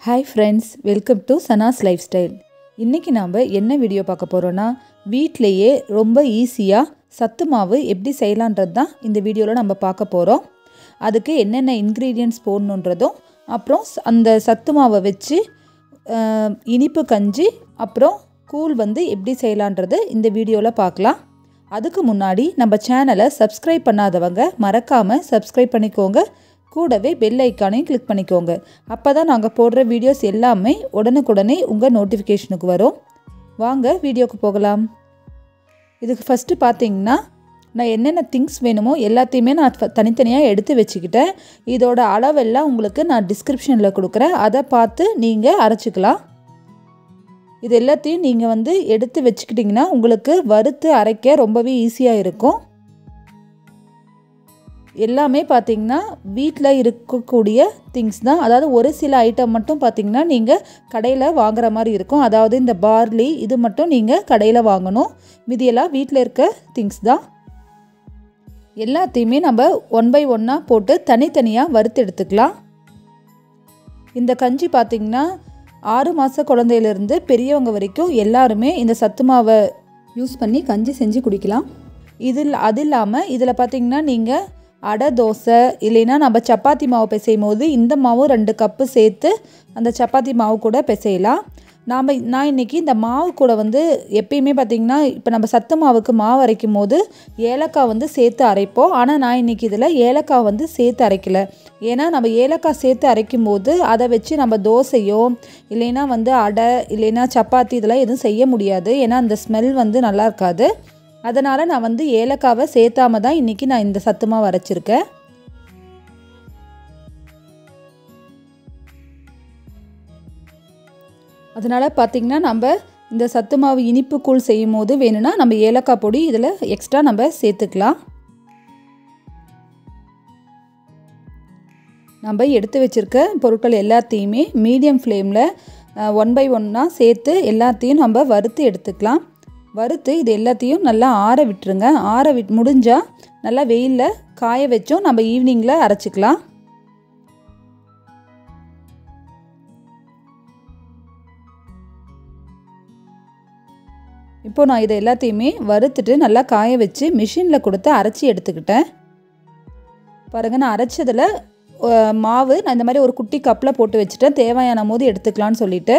hi friends welcome to Sana's life style இன்றைக்கி நாம் என்ன வீடியோ பார்க்க போகிறோன்னா வீட்டிலையே ரொம்ப ஈஸியாக சத்து மாவு எப்படி செய்யலான்றது தான் இந்த வீடியோவில் நம்ம பார்க்க போகிறோம் அதுக்கு என்னென்ன இன்க்ரீடியன்ட்ஸ் போடணுன்றதும் அப்புறம் ஸ்- அந்த சத்து மாவை வச்சு அஹ், இனிப்பு கஞ்சி அப்புறம் கூழ் வந்து எப்படி செய்யலான்றது இந்த வீடியோவில் பார்க்கலாம் அதுக்கு முன்னாடி நம்ம சேனலை சப்ஸ்கிரைப் பண்ணாதவங்க மறக்காமல் சப்ஸ்கிரைப் பண்ணிக்கோங்க கூடவே பெல் ஐக்கானையும் கிளிக் பண்ணிக்கோங்க அப்போ தான் நாங்கள் போடுற வீடியோஸ் எல்லாமே உடனுக்குடனே உங்கள் நோட்டிஃபிகேஷனுக்கு வரும் வாங்க வீடியோக்கு போகலாம் இதுக்கு ஃபஸ்ட்டு பார்த்தீங்கன்னா நான் என்னென்ன திங்ஸ் வேணுமோ எல்லாத்தையுமே நான் ஃப- தனித்தனியாக எடுத்து வச்சுக்கிட்டேன் இதோட அளவெல்லாம் உங்களுக்கு நான் டிஸ்கிரிப்ஷனில் கொடுக்குறேன் அதை பார்த்து நீங்கள் அரைச்சிக்கலாம் இது எல்லாத்தையும் நீங்கள் வந்து எடுத்து வச்சுக்கிட்டிங்கன்னா உங்களுக்கு வறுத்து அரைக்க ரொம்பவே ஈஸியாக இருக்கும் எல்லாமே பார்த்தீங்கன்னா வீட்டில் இருக்கக்கூடிய திங்ஸ் தான் அதாவது ஒரு சில ஐட்டம் மட்டும் பார்த்தீங்கன்னா நீங்கள் கடையில் வாங்குற மாதிரி இருக்கும் அதாவது இந்த பார்லி இது மட்டும் நீங்கள் கடையில் வாங்கணும் மீதியெல்லாம் வீட்டில் இருக்க திங்ஸ் தான் எல்லாத்தையுமே நம்ம ஒன் பை ஒன்னாக போட்டு தனித்தனியாக வறுத்து எடுத்துக்கலாம் இந்த கஞ்சி பார்த்திங்கன்னா ஆறு மாத குழந்தையிலேருந்து பெரியவங்க வரைக்கும் எல்லாருமே இந்த சத்து மாவை யூஸ் பண்ணி கஞ்சி செஞ்சு குடிக்கலாம் இதில் அது இல்லாமல் இதில் பார்த்தீங்கன்னா நீங்கள் அடை தோசை இல்லைன்னா நம்ம சப்பாத்தி மாவு பிசையும் போது இந்த மாவும் ரெண்டு கப்பு சேர்த்து அந்த சப்பாத்தி மாவு கூட பிசையலாம் நாம் நான் இன்றைக்கி இந்த மாவு கூட வந்து எப்பயுமே பார்த்திங்கன்னா இப்போ நம்ம சத்து மாவுக்கு மாவு அரைக்கும் போது ஏலக்காய் வந்து சேர்த்து அரைப்போம் ஆனால் நான் இன்றைக்கி இதில் ஏலக்காய் வந்து சேர்த்து அரைக்கல ஏன்னா நம்ம ஏலக்காய் சேர்த்து அரைக்கும் போது அதை வச்சு நம்ம தோசையோ இல்லைன்னா வந்து அடை இல்லைன்னா சப்பாத்தி இதெல்லாம் எதுவும் செய்ய முடியாது ஏன்னா அந்த ஸ்மெல் வந்து நல்லா இருக்காது அதனால் நான் வந்து ஏலக்காவை சேர்த்தாம தான் இன்றைக்கி நான் இந்த சத்து மாவு அரைச்சிருக்கேன் அதனால் பார்த்திங்கன்னா நம்ம இந்த சத்து மாவு இனிப்பு கூழ் செய்யும் போது வேணும்னா நம்ம ஏலக்காய் பொடி இதில் எக்ஸ்ட்ரா நம்ம சேர்த்துக்கலாம் நம்ம எடுத்து வச்சுருக்க பொருட்கள் எல்லாத்தையுமே மீடியம் ஃப்ளேமில் ஒன் பை ஒன்னாக சேர்த்து எல்லாத்தையும் நம்ம வறுத்து எடுத்துக்கலாம் வறுத்து இது எல்லாத்தையும் நல்லா ஆற விட்டுருங்க ஆற விட் முடிஞ்சால் நல்லா வெயிலில் காய வச்சும் நம்ம ஈவினிங்கில் அரைச்சிக்கலாம் இப்போ நான் இதை எல்லாத்தையுமே வறுத்துட்டு நல்லா காய வச்சு மிஷினில் கொடுத்து அரைச்சி எடுத்துக்கிட்டேன் பாருங்கள் நான் அரைச்சதில் அஹ், மாவு நான் இந்த மாதிரி ஒரு குட்டி கப்பில் போட்டு வச்சுட்டேன் தேவையான போது எடுத்துக்கலான்னு சொல்லிட்டு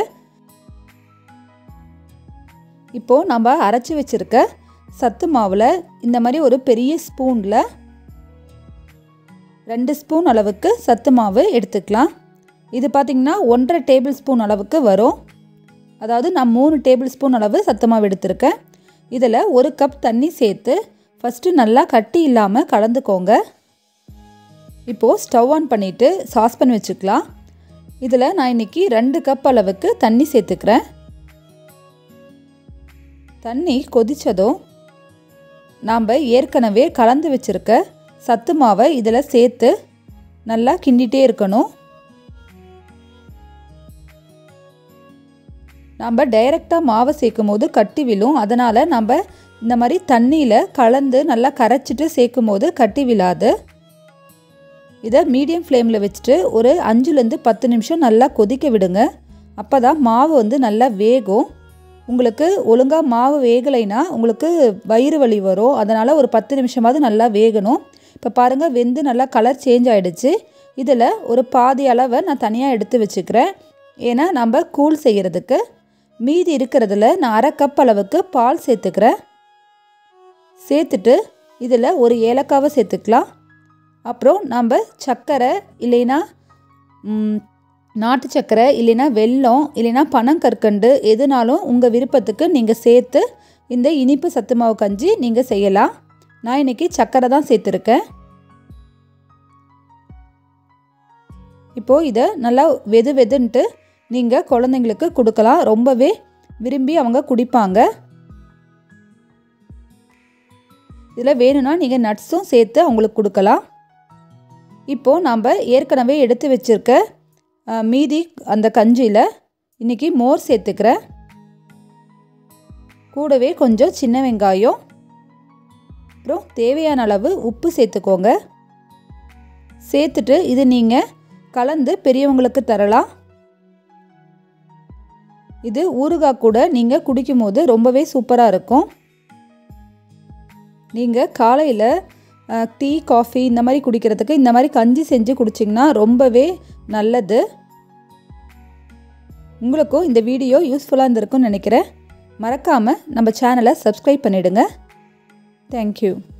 இப்போது நம்ம அரைச்சி வச்சுருக்க சத்து மாவில் இந்த மாதிரி ஒரு பெரிய ஸ்பூனில் ரெண்டு ஸ்பூன் அளவுக்கு சத்து மாவு எடுத்துக்கலாம் இது பார்த்திங்கன்னா ஒன்றரை டேபிள் ஸ்பூன் அளவுக்கு வரும் அதாவது நான் மூணு டேபிள் ஸ்பூன் அளவு சத்து மாவு எடுத்திருக்கேன் இதில் ஒரு கப் தண்ணி சேர்த்து ஃபஸ்ட்டு நல்லா கட்டி இல்லாமல் கலந்துக்கோங்க இப்போது ஸ்டவ் ஆன் பண்ணிவிட்டு சாஸ்பன் வச்சுக்கலாம் இதில் நான் இன்றைக்கி ரெண்டு கப் அளவுக்கு தண்ணி சேர்த்துக்கிறேன் தண்ணி கொதித்ததும் நாம் ஏற்கனவே கலந்து வச்சுருக்க சத்து மாவை இதில் சேர்த்து நல்லா கிண்டிகிட்டே இருக்கணும் நம்ம டைரெக்டாக மாவை சேர்க்கும் போது கட்டி விழும் அதனால் நம்ம இந்த மாதிரி தண்ணியில் கலந்து நல்லா கரைச்சிட்டு சேர்க்கும் போது கட்டி விழாது இதை மீடியம் ஃப்ளேமில் வச்சுட்டு ஒரு அஞ்சுலேருந்து பத்து நிமிஷம் நல்லா கொதிக்க விடுங்க அப்போ தான் மாவு வந்து நல்லா வேகும் உங்களுக்கு ஒழுங்காக மாவு வேகலைன்னா உங்களுக்கு வயிறு வலி வரும் அதனால் ஒரு பத்து நிமிஷமாவது நல்லா வேகணும் இப்போ பாருங்கள் வெந்து நல்லா கலர் சேஞ்ச் ஆகிடுச்சு இதில் ஒரு பாதி அளவை நான் தனியாக எடுத்து வச்சுக்கிறேன் ஏன்னா நம்ம கூழ் செய்கிறதுக்கு மீதி இருக்கிறதுல நான் அரை கப் அளவுக்கு பால் சேர்த்துக்கிறேன் சேர்த்துட்டு இதில் ஒரு ஏலக்காவை சேர்த்துக்கலாம் அப்புறம் நம்ம சர்க்கரை இல்லைன்னா ம், நாட்டு சர்க்கரை இல்லைன்னா வெல்லம் இல்லைன்னா பனங்கற்கண்டு எதுனாலும் உங்கள் விருப்பத்துக்கு நீங்கள் சேர்த்து இந்த இனிப்பு சத்து மாவு கஞ்சி நீங்கள் செய்யலாம் நான் இன்றைக்கி சர்க்கரை தான் சேர்த்துருக்கேன் இப்போது இதை நல்லா வெது வெதுன்ட்டு நீங்கள் குழந்தைங்களுக்கு கொடுக்கலாம் ரொம்பவே விரும்பி அவங்க குடிப்பாங்க இதில் வேணும்னா நீங்கள் நட்ஸும் சேர்த்து அவங்களுக்கு கொடுக்கலாம் இப்போது நாம் ஏற்கனவே எடுத்து வச்சுருக்க அஹ், மீதி அந்த கஞ்சியில் இன்றைக்கி மோர் சேர்த்துக்கிறேன் கூடவே கொஞ்சம் சின்ன வெங்காயம் அப்புறம் தேவையான அளவு உப்பு சேர்த்துக்கோங்க சேர்த்துட்டு இது நீங்கள் கலந்து பெரியவங்களுக்கு தரலாம் இது ஊறுகாய் கூட நீங்கள் குடிக்கும்போது ரொம்பவே சூப்பராக இருக்கும் நீங்கள் காலையில் டீ காஃபி இந்த மாதிரி குடிக்கிறதுக்கு இந்த மாதிரி கஞ்சி செஞ்சு குடிச்சிங்கன்னா ரொம்பவே நல்லது உங்களுக்கும் இந்த வீடியோ யூஸ்ஃபுல்லாக இருந்திருக்கும்னு நினைக்கிறேன் மறக்காமல் நம்ம சேனலை சப்ஸ்கிரைப் பண்ணிவிடுங்க தேங்க்யூ